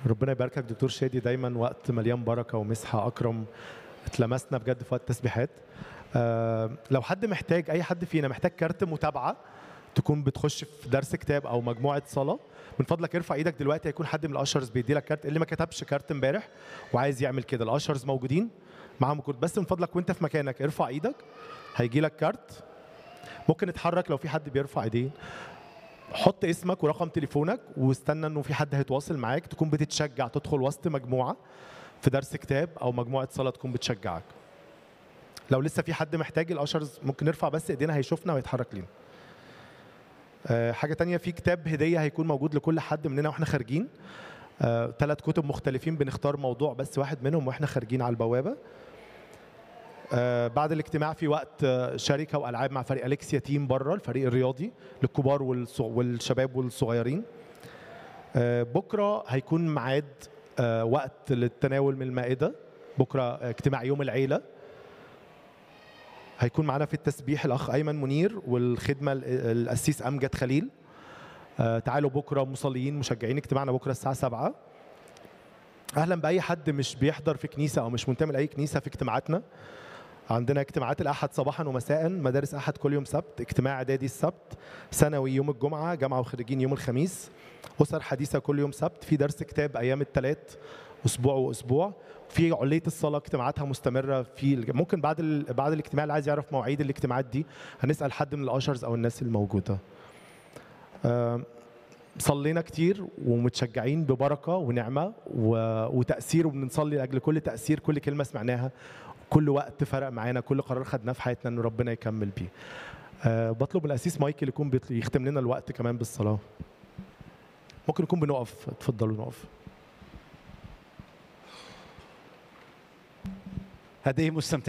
ربنا يباركك دكتور شادي دايما وقت مليان بركه ومسحه اكرم اتلمسنا بجد في وقت التسبيحات آه لو حد محتاج اي حد فينا محتاج كارت متابعه تكون بتخش في درس كتاب او مجموعه صلاه من فضلك ارفع ايدك دلوقتي هيكون حد من الاشرز بيدي لك كارت اللي ما كتبش كارت امبارح وعايز يعمل كده الاشرز موجودين معاهم كود بس من فضلك وانت في مكانك ارفع ايدك هيجي لك كارت ممكن نتحرك لو في حد بيرفع ايديه حط اسمك ورقم تليفونك واستنى انه في حد هيتواصل معاك تكون بتتشجع تدخل وسط مجموعه في درس كتاب او مجموعه صلاه تكون بتشجعك لو لسه في حد محتاج الاشرز ممكن نرفع بس ايدينا هيشوفنا ويتحرك لينا آه، حاجه تانية في كتاب هديه هيكون موجود لكل حد مننا واحنا خارجين ثلاث كتب مختلفين بنختار موضوع بس واحد منهم واحنا خارجين على البوابه آه، بعد الاجتماع في وقت آه، شركه والعاب مع فريق اليكس يتيم بره الفريق الرياضي للكبار والص- والشباب والصغيرين آه، بكره هيكون ميعاد آه، وقت للتناول من المائده بكره آه، اجتماع يوم العيله هيكون معانا في التسبيح الاخ ايمن منير والخدمه ال- القسيس امجد خليل آه، تعالوا بكره مصليين مشجعين اجتماعنا بكره الساعه 7 اهلا باي حد مش بيحضر في كنيسه او مش منتمي لاي كنيسه في اجتماعاتنا عندنا اجتماعات الاحد صباحا ومساء مدارس احد كل يوم سبت اجتماع اعدادي السبت ثانوي يوم الجمعه جامعه وخريجين يوم الخميس اسر حديثه كل يوم سبت في درس كتاب ايام الثلاث اسبوع واسبوع في عليه الصلاه اجتماعاتها مستمره في الج- ممكن بعد ال... بعد الاجتماع اللي عايز يعرف مواعيد الاجتماعات دي هنسال حد من الاشرز او الناس الموجوده آم، صلينا كتير ومتشجعين ببركه ونعمه و... وتاثير وبنصلي لاجل كل تاثير كل كلمه سمعناها كل وقت فرق معانا كل قرار خدناه في حياتنا ان ربنا يكمل بيه أه بطلب من الاسيس مايكل يكون بيطل- يختم لنا الوقت كمان بالصلاه ممكن نكون بنقف اتفضلوا نقف هذه مستمتعة